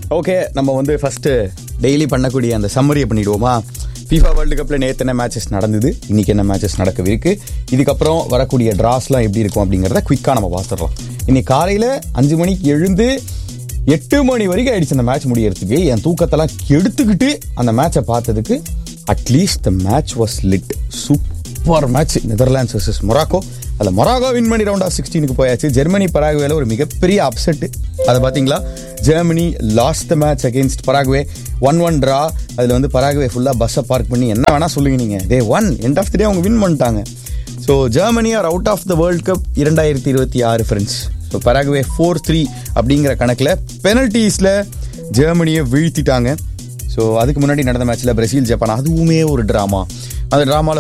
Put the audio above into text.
okay நம்ம வந்து first daily பண்ணக்கூடிய அந்த சம்மரியை பண்ணிடுவோமா FIFA வேர்ல்டு கப்பில் நேற்று என்ன மேட்சஸ் நடந்தது இன்னைக்கு என்ன மேட்சஸ் நடக்கவிருக்கு இதுக்கப்புறம் வரக்கூடிய ட்ராஸ்லாம் எப்படி இருக்கும் அப்படிங்கிறத குயிக்காக நம்ம பார்த்துடலாம் இன்னைக்கு காலையில் அஞ்சு மணிக்கு எழுந்து எட்டு மணி வரைக்கும் ஆயிடுச்சு அந்த மேட்ச் முடியறதுக்கு என் தூக்கத்தெல்லாம் கெடுத்துக்கிட்டு அந்த மேட்சை பார்த்ததுக்கு at least the match was lit super match Netherlands versus Morocco அதில் மொராகோ வின் பண்ணி ரவுண்ட் ஆஃப் சிக்ஸ்டீனுக்கு போயாச்சு ஜெர்மனி பராகுவேல ஒரு மிகப்பெரிய அப்செட் அதை பார்த்தீங்களா Germany lost the match against Paraguay one one draw அதில் வந்து பராகுவே ஃபுல்லாக பஸ்ஸை பார்க் பண்ணி என்ன வேணால் சொல்லுங்க நீங்கள் day one end of the day அவங்க வின் பண்ணிட்டாங்க so Germany are out of the world cup இரண்டாயிரத்தி இருபத்தி ஆறு friends so Paraguay four three அப்படிங்கிற கணக்கில் பெனல்ட்டிஸில் ஜெர்மனியை வீழ்த்திட்டாங்க ஸோ அதுக்கு முன்னாடி நடந்த மேட்ச்சில் பிரேசில் ஜப்பான் அதுவுமே ஒரு ட்ராமா அந்த ட்ராமாவில்